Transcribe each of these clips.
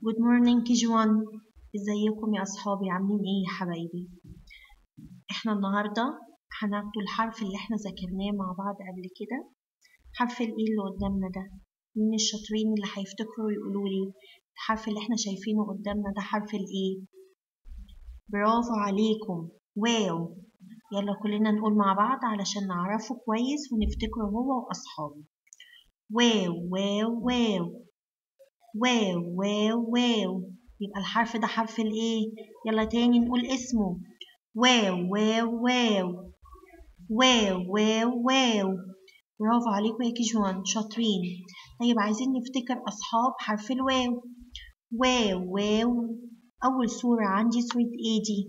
Good morning KG1 ازيكم يا اصحابي عاملين ايه يا حبايبي احنا النهارده هناخدوا الحرف اللي احنا ذاكرناه مع بعض قبل كده حرف الايه اللي قدامنا ده مين الشاطرين اللي هيفتكروا يقولوا لي الحرف اللي احنا شايفينه قدامنا ده حرف الايه برافو عليكم واو يلا كلنا نقول مع بعض علشان نعرفه كويس ونفتكره هو واصحابه واو واو واو واو واو واو يبقى الحرف ده حرف الايه يلا تاني نقول اسمه واو واو واو واو واو واو برافو عليكم يا كيجوان شاطرين طيب عايزين نفتكر أصحاب حرف الواو واو واو أول صورة عندي صورة ايه دي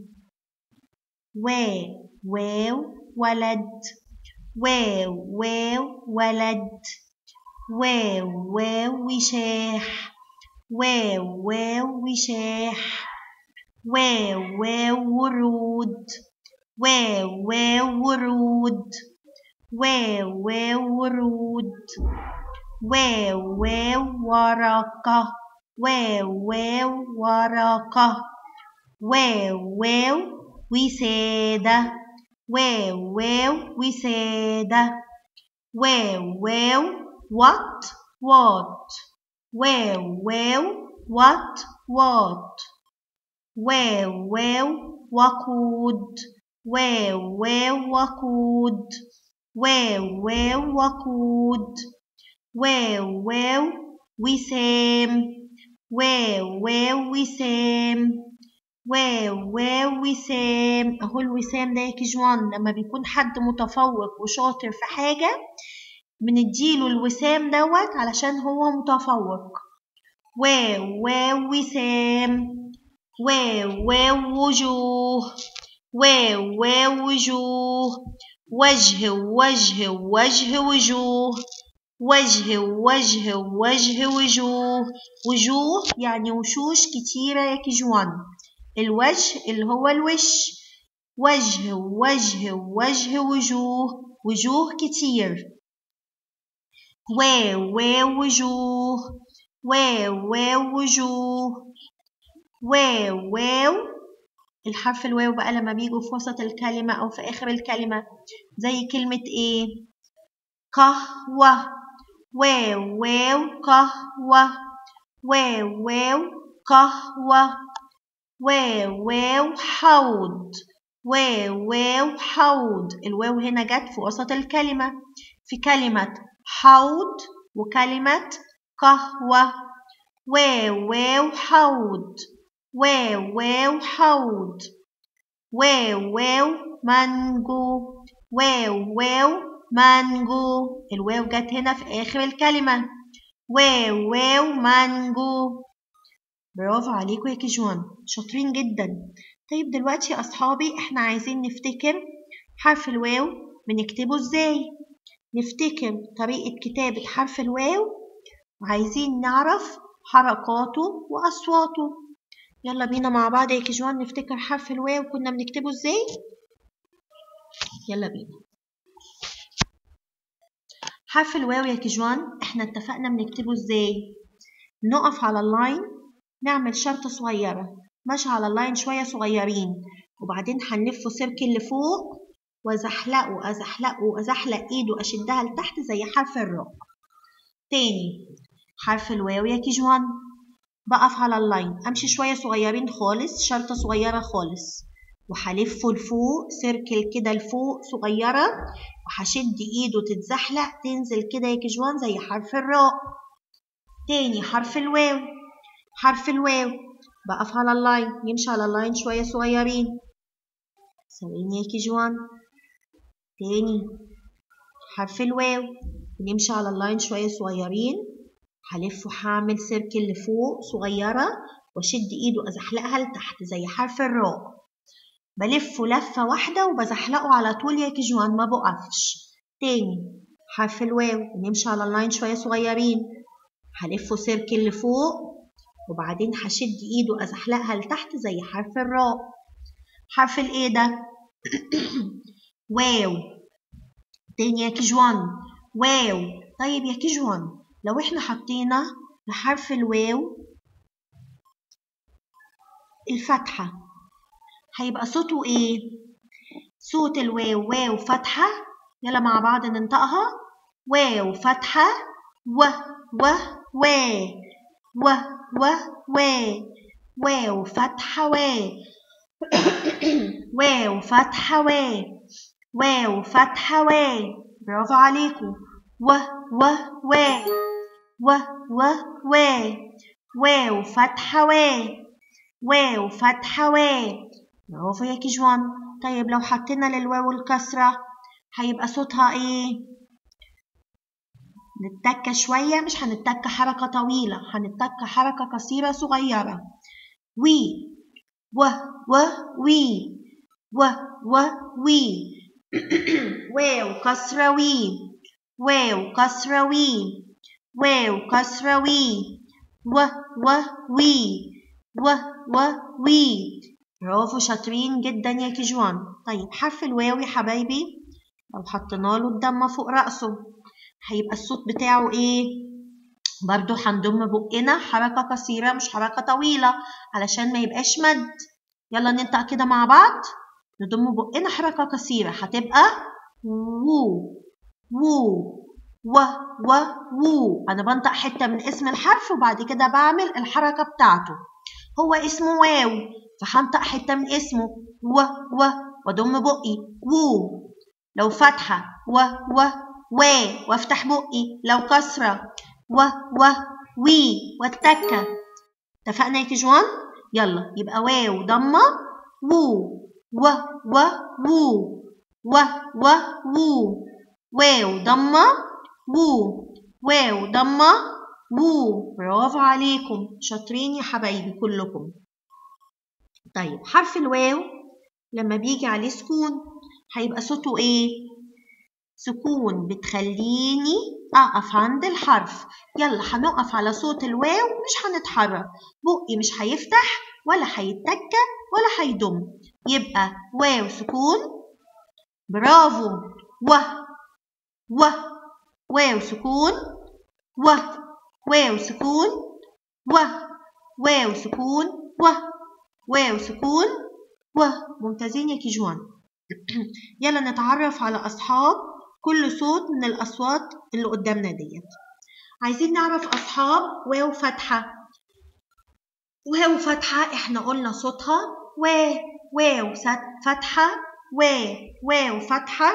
واو واو ولد واو واو ولد واو واو وشاح واو واو وشاح واو واو ورود واو واو ورود واو واو ورود واو واو ورقة واو واو ورقة واو واو وسادة واو واو وسادة واو واو what what واو واو what what واو واو وقود واو واو وقود واو واو وقود واو واو وسام واو واو وسام واو واو وسام اهو الوسام ده يا كيجوان لما بيكون حد متفوق وشاطر في حاجة بنديله الوسام دوت علشان هو متفوق واو واو وسام واو واو وجوه واو واو وجوه وجه وجه وجه وجوه وجه وجه وجه وجوه وجوه يعني وشوش كتيرة يا كيجوان الوجه اللي هو الوش وجه وجه وجه وجوه وجوه كتير واو واو وجوه واو واو وجوه واو واو الحرف الواو بقى لما بيجوا في وسط الكلمة أو في آخر الكلمة زي كلمة إيه؟ قهوة واو واو قهوة واو واو قهوة واو واو حوض واو واو حوض الواو هنا جت في وسط الكلمة في كلمة حوض وكلمة قهوة واو واو حوض واو واو حوض واو واو مانجو واو واو مانجو الواو جت هنا في آخر الكلمة واو واو مانجو برافو عليكم يا كيجوان شاطرين جدا طيب دلوقتي يا أصحابي احنا عايزين نفتكر حرف الواو بنكتبه ازاي نفتكر طريقة كتابة حرف الواو وعايزين نعرف حركاته وأصواته يلا بينا مع بعض يا كيجوان نفتكر حرف الواو كنا بنكتبه ازاي يلا بينا حرف الواو يا كيجوان احنا اتفقنا بنكتبه ازاي نقف على اللاين نعمل شرطة صغيرة ماشي على اللاين شوية صغيرين وبعدين هنلفه سيركل لفوق وازحلقه ازحلقه ازحلق ايده اشدها لتحت زي حرف الراء تاني حرف الواو يا كيجوان بقف على اللاين امشي شويه صغيرين خالص شرطه صغيره خالص وهلفه لفوق سيركل كده لفوق صغيره وهشد ايده تتزحلق تنزل كده يا كيجوان زي حرف الراء تاني حرف الواو حرف الواو بقف على اللاين يمشي على اللاين شويه صغيرين ثواني يا كيجوان تاني حرف الواو بنمشي على اللاين شويه صغيرين هلف وهعمل سيركل لفوق صغيرة واشد ايده ازحلقها لتحت زي حرف الراء بلفه لفة واحدة وبزحلقه على طول يا كيجوان ما بقفش تاني حرف الواو نمشي على اللاين شوية صغيرين هلفه سيركل لفوق وبعدين هشد ايده ازحلقها لتحت زي حرف الراء حرف الايه ده واو تاني يا كيجوان واو طيب يا كيجوان لو احنا حطينا لحرف الواو الفتحة هيبقى صوته إيه؟ صوت الواو واو فتحة يلا مع بعض ننطقها واو فتحة و و و و و و واو فتحة و واو فتحة و واو فتحة و برافو عليكم و و و و و و واو فتحة و واو فتحة و برافو يا كيجوان طيب لو حطينا للواو الكسرة هيبقى صوتها ايه؟ نتك شوية مش هنتك حركة طويلة هنتك حركة قصيرة صغيرة وي و و وي و و وي واو كسرة وي واو كسرة وي واو كسرة وي و و وي و و وي برافو شاطرين جدا يا كيجوان طيب حرف الواو يا حبايبي لو حطينا له الضمة فوق رأسه هيبقى الصوت بتاعه ايه برضو هنضم بقنا حركة قصيرة مش حركة طويلة علشان ما يبقاش مد يلا ننطق كده مع بعض نضم بقنا حركة قصيرة هتبقى وو وو و و وو أنا بنطق حتة من اسم الحرف وبعد كده بعمل الحركة بتاعته هو اسمه واو فهنطق حتة من اسمه و و وأضم بقي وو لو فتحة و و و وافتح بقي لو كسرة و و وي والتكة اتفقنا يا كيجوان يلا يبقى واو ضمة وو و و وو و و وو واو ضمة وو واو ضمة وو برافو عليكم شاطرين يا حبايبي كلكم طيب حرف الواو لما بيجي عليه سكون هيبقى صوته ايه سكون بتخليني اقف عند الحرف يلا هنقف على صوت الواو مش هنتحرك بقي مش هيفتح ولا هيتكة ولا هيضم يبقى واو سكون برافو و و واو سكون و واو سكون و واو سكون و واو سكون و ممتازين يا كيجوان يلا نتعرف على أصحاب كل صوت من الأصوات اللي قدامنا ديت عايزين نعرف أصحاب واو فتحة واو فتحة احنا قلنا صوتها و واو فتحة و واو فتحة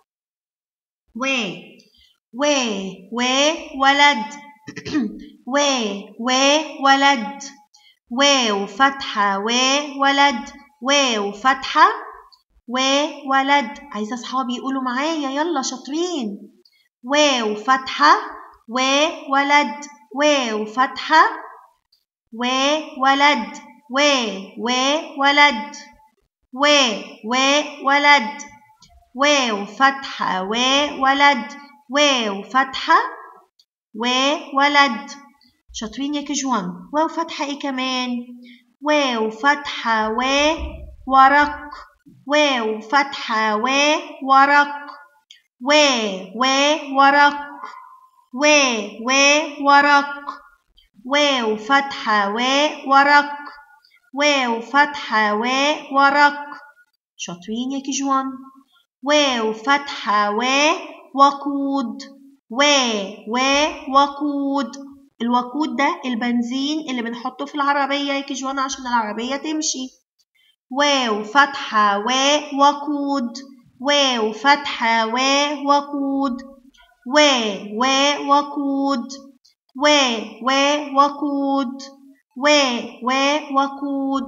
و و و ولد و و ولد واو فتحة و ولد واو فتحة و ولد عايزة أصحابي يقولوا معايا يلا شاطرين واو فتحة و ولد واو فتحة و ولد و و ولد و و ولد واو فتحة و ولد واو فتحة و ولد شاطرين يا كجوان واو فتحة ايه كمان واو فتحة و ورق واو فتحة و ورق و و ورق و و ورق واو فتحة و ورق واو فتحة و ورق شاطرين يا كجوان واو فتحة و وقود و و وقود الوقود ده البنزين اللي بنحطه في العربية يا كجوان عشان العربية تمشي واو فتحة و وقود واو فتحة و وقود و و وقود و و وقود و و وقود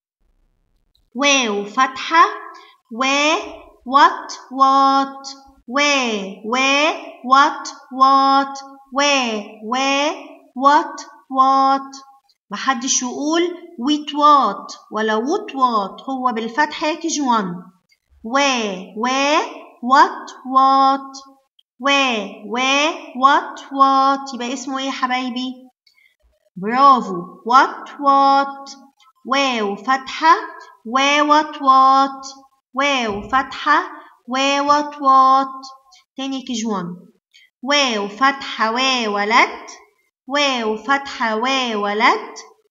واو فتحة و وات وات و و وات وات و و وات وات محدش يقول ويت وات ولا ووت وات هو بالفتحة يا كجوان و و وات وات و و وات وات يبقى اسمه ايه يا حبايبي برافو وات وات واو فتحة و وات وات واو فتحة و وات وات تاني كجوان واو فتحة و ولد واو فتحة و ولد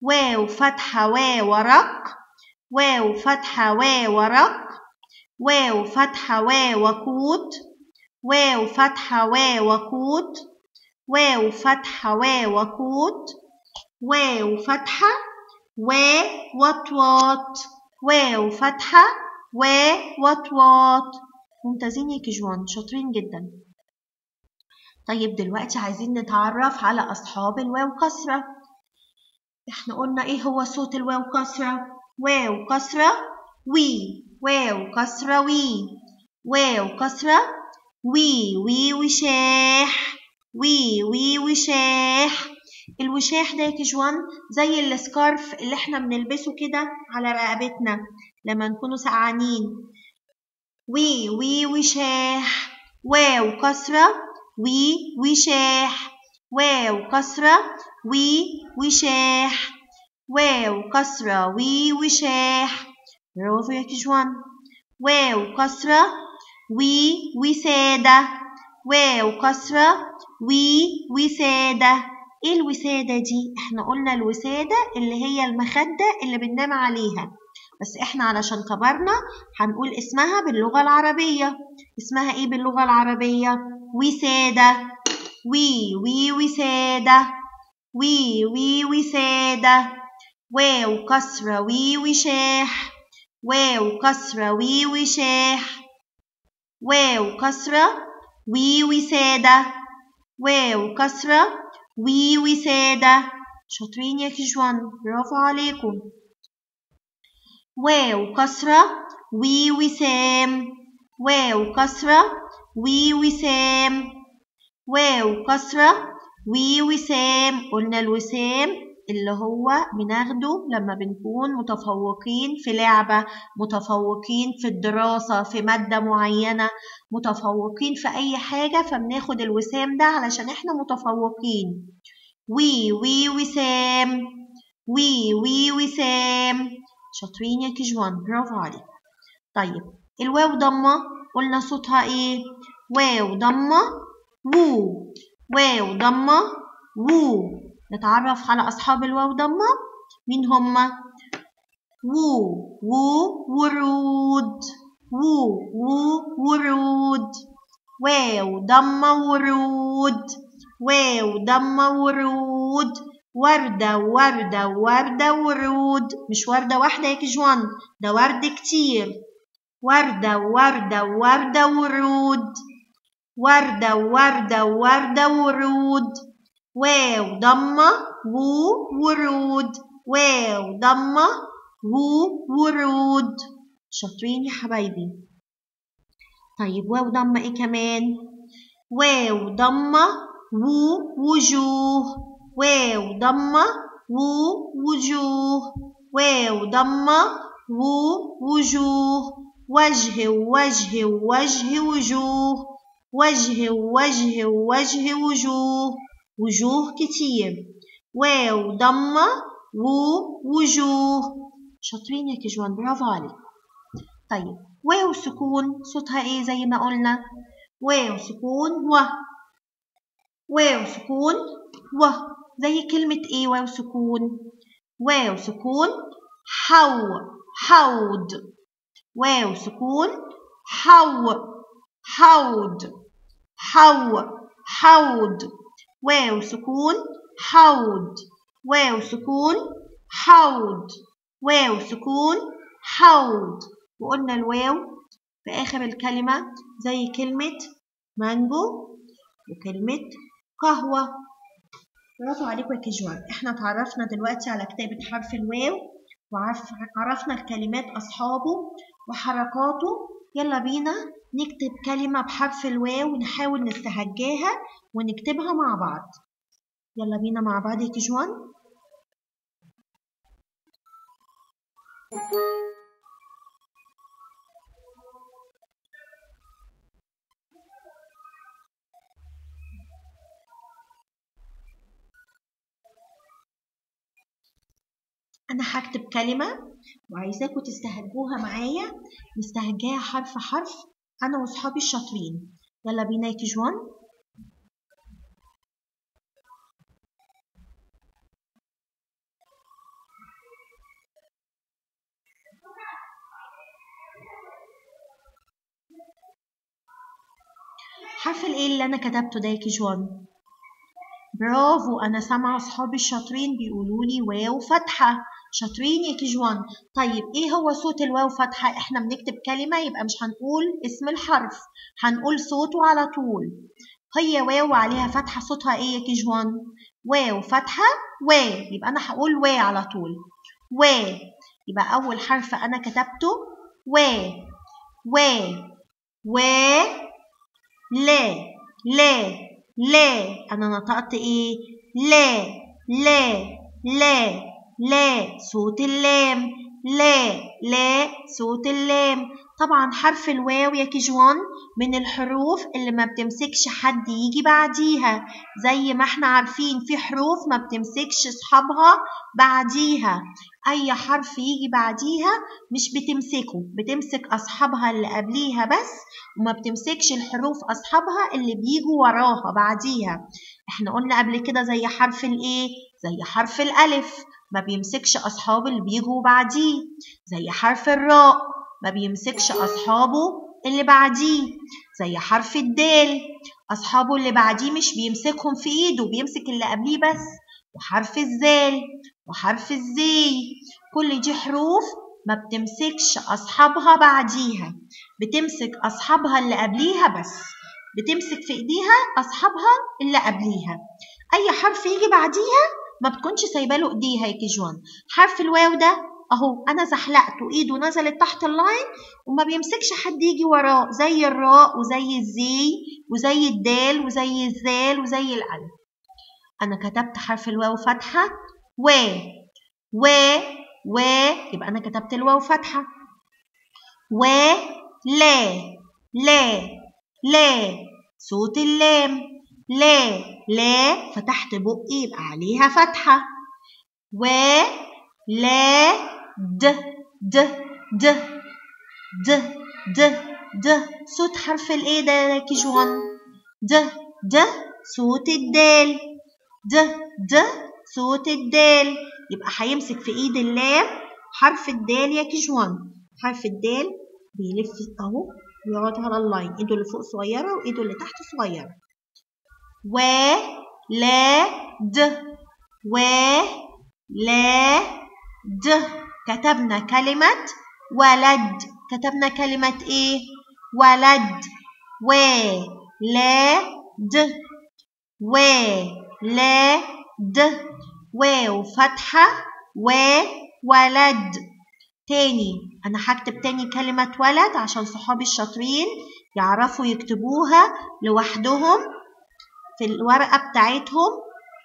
واو فتحة واو ورق واو فتحة واو ورق واو فتحة واو وقود واو فتحة واو وقود واو فتحة واو وقود واو فتحة و وطواط واو فتحة و وطواط ممتازين يا كجوان شاطرين جدا طيب دلوقتي عايزين نتعرف على أصحاب الواو كسرة احنا قلنا ايه هو صوت الواو كسرة واو كسرة وي واو كسرة وي واو كسرة وي وي وشاح وي وي وشاح الوشاح ده يا كجوان زي السكارف اللي احنا بنلبسه كده على رقبتنا لما نكونوا سقعانين وي وي وشاح واو كسرة وي وشاح واو كسرة وي وشاح واو كسرة وي وشاح برافو يا كجوان واو كسرة وي وسادة واو كسرة وي وسادة ايه الوسادة دي؟ احنا قلنا الوسادة اللي هي المخدة اللي بننام عليها بس احنا علشان كبرنا هنقول اسمها باللغة العربية اسمها ايه باللغة العربية؟ وسادة وي وي وسادة وي وي وسادة واو كسرة وي وشاح واو كسرة وي وشاح واو كسرة وي وسادة واو كسرة وي وسادة شاطرين يا كجوان برافو عليكم واو كسرة وي وسام واو كسرة وي وسام واو كسرة وي وسام قلنا الوسام اللي هو بناخده لما بنكون متفوقين في لعبة متفوقين في الدراسة في مادة معينة متفوقين في أي حاجة فبناخد الوسام ده علشان إحنا متفوقين وي وي وسام وي وي وسام شاطرين يا كجوان برافو عليك طيب الواو ضمة قلنا صوتها ايه واو ضمة وو واو ضمة وو نتعرف على أصحاب الواو ضمة مين هما وو وو ورود وو وو ورود واو ضمة ورود واو ضمة ورود وردة وردة وردة ورود مش وردة واحدة يا كجوان ده ورد كتير وردة وردة وردة ورود وردة وردة وردة ورود واو ضمة وو ورود واو ضمة وو ورود شاطرين يا حبايبي طيب واو ضمة ايه كمان واو ضمة وو وجوه واو ضمة وو وجوه واو ضمة وو وجوه وجه وجه وجه وجوه وجه وجه وجه وجوه وجوه كتير واو ضمة وو وجوه شاطرين يا كجوان برافو عليك طيب واو سكون صوتها ايه زي ما قلنا واو سكون و واو سكون و زي كلمة ايه واو سكون واو سكون حو حوض واو سكون حو حوض حو حوض واو سكون حوض واو سكون حوض واو سكون حوض وقلنا الواو في آخر الكلمة زي كلمة مانجو وكلمة قهوة برافو عليكم يا كجوان احنا اتعرفنا دلوقتي على كتابة حرف الواو وعرفنا الكلمات أصحابه وحركاته يلا بينا نكتب كلمة بحرف الواو ونحاول نستهجاها ونكتبها مع بعض يلا بينا مع بعض يا كجوان أنا هكتب كلمة وعايزاكم تستهجوها معايا نستهجاها حرف حرف أنا وصحابي الشاطرين يلا بينا يا كجوان حرف الايه اللي انا كتبته ده يا كيجوان برافو انا سامعه اصحابي الشاطرين بيقولوا لي واو فتحه شاطرين يا كيجوان طيب ايه هو صوت الواو فتحه احنا بنكتب كلمه يبقى مش هنقول اسم الحرف هنقول صوته على طول هي واو عليها فتحه صوتها ايه يا كيجوان واو فتحه و يبقى انا هقول و على طول و يبقى اول حرف انا كتبته و و و لا لا لا أنا نطقت إيه؟ لا لا لا لا صوت اللام لا لا صوت اللام طبعا حرف الواو يا كيجوان من الحروف اللي ما بتمسكش حد يجي بعديها زي ما احنا عارفين في حروف ما بتمسكش اصحابها بعديها اي حرف يجي بعديها مش بتمسكه بتمسك اصحابها اللي قبليها بس وما بتمسكش الحروف اصحابها اللي بيجوا وراها بعديها احنا قلنا قبل كده زي حرف الايه زي حرف الالف ما بيمسكش اصحاب اللي بيجوا بعديه زي حرف الراء ما بيمسكش أصحابه اللي بعديه زي حرف الدال أصحابه اللي بعديه مش بيمسكهم في إيده بيمسك اللي قبليه بس وحرف الزال وحرف الزي كل دي حروف ما بتمسكش أصحابها بعديها بتمسك أصحابها اللي قبليها بس بتمسك في إيديها أصحابها اللي قبليها أي حرف يجي بعديها ما بتكونش سايبه له إيديها يا كيجوان حرف الواو ده اهو انا زحلقته ايده نزلت تحت اللاين وما بيمسكش حد يجي وراه زي الراء وزي الزي وزي الدال وزي الزال وزي الالف انا كتبت حرف الواو فتحه و و و يبقى انا كتبت الواو فتحه و لا لا لا صوت اللام لا لا فتحت بقي يبقى عليها فتحه و لا د د د د د د صوت حرف الايه ده يا كيجوان د د صوت الدال د د صوت الدال يبقى هيمسك في ايد اللام حرف الدال يا كيجوان حرف الدال بيلف اهو ويقعد على اللاين ايده اللي فوق صغيره وايده اللي تحت صغيره و لا د و لا د كتبنا كلمة ولد كتبنا كلمة إيه؟ ولد و لا د و لا د واو فتحة و ولد تاني أنا هكتب تاني كلمة ولد عشان صحابي الشاطرين يعرفوا يكتبوها لوحدهم في الورقة بتاعتهم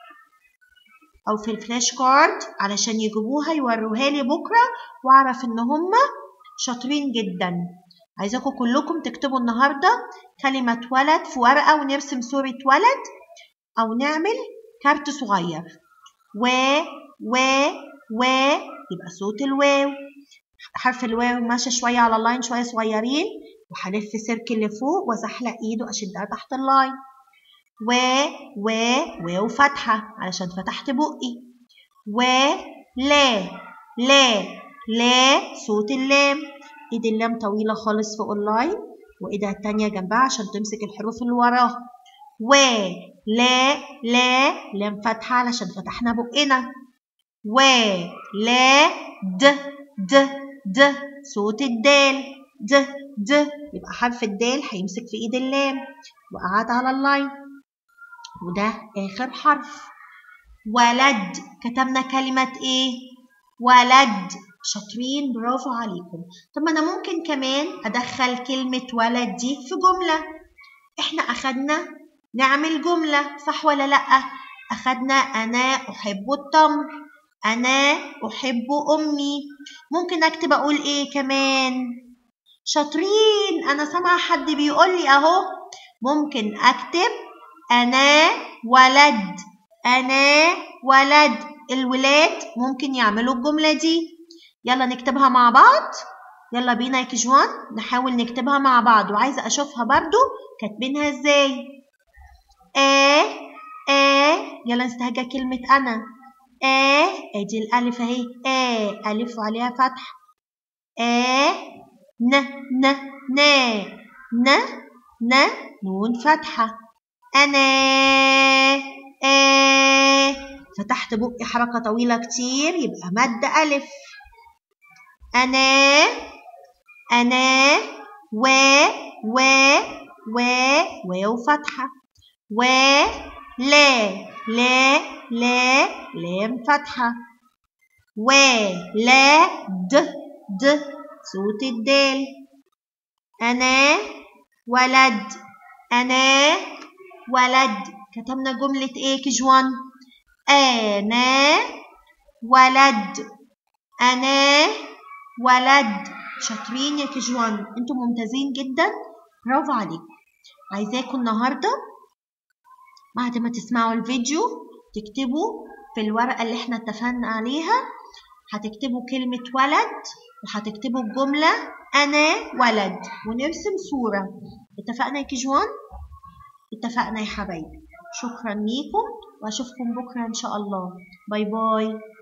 او في الفلاش كارد علشان يجيبوها يوروها لي بكره واعرف ان هم شاطرين جدا عايزاكم كلكم تكتبوا النهارده كلمه ولد في ورقه ونرسم صوره ولد او نعمل كارت صغير و و و يبقى صوت الواو حرف الواو ماشي شويه على اللاين شويه صغيرين وهلف سيركل لفوق وازحلق ايده اشدها تحت اللاين و و واو فتحة علشان فتحت بقي و لا لا لا صوت اللام ايد اللام طويلة خالص فوق اللاين وايدها التانية جنبها عشان تمسك الحروف اللي وراها و لا لا لام فتحة علشان فتحنا بقنا و لا د د د صوت الدال د د يبقى حرف الدال هيمسك في ايد اللام وقعد على اللاين وده آخر حرف ولد كتبنا كلمة إيه؟ ولد شاطرين برافو عليكم طب ما أنا ممكن كمان أدخل كلمة ولد دي في جملة إحنا أخدنا نعمل جملة صح ولا لأ؟ أخدنا أنا أحب التمر أنا أحب أمي ممكن أكتب أقول إيه كمان؟ شاطرين أنا سامعة حد بيقول لي أهو ممكن أكتب أنا ولد أنا ولد الولاد ممكن يعملوا الجملة دي يلا نكتبها مع بعض يلا بينا يا كيجوان نحاول نكتبها مع بعض وعايزة أشوفها برضو كاتبينها إزاي آه آه يلا نستهجى كلمة أنا آه أدي الألف أهي آه ألف وعليها فتح آه ن ن ن ن ن نون فتحة أنا آ فتحت بقي حركة طويلة كتير يبقى مد ألف أنا أنا و و و واو فتحة و لا لا لا لام فتحة و لا د د صوت الدال أنا ولد أنا ولد كتبنا جملة إيه كجوان أنا ولد أنا ولد شاطرين يا كجوان انتم ممتازين جدا برافو عليكم عايزاكم النهارده بعد ما تسمعوا الفيديو تكتبوا في الورقة اللي احنا اتفقنا عليها هتكتبوا كلمة ولد وهتكتبوا الجملة أنا ولد ونرسم صورة اتفقنا يا كجوان؟ اتفقنا يا حبايبي شكرا ليكم واشوفكم بكرة إن شاء الله باي باي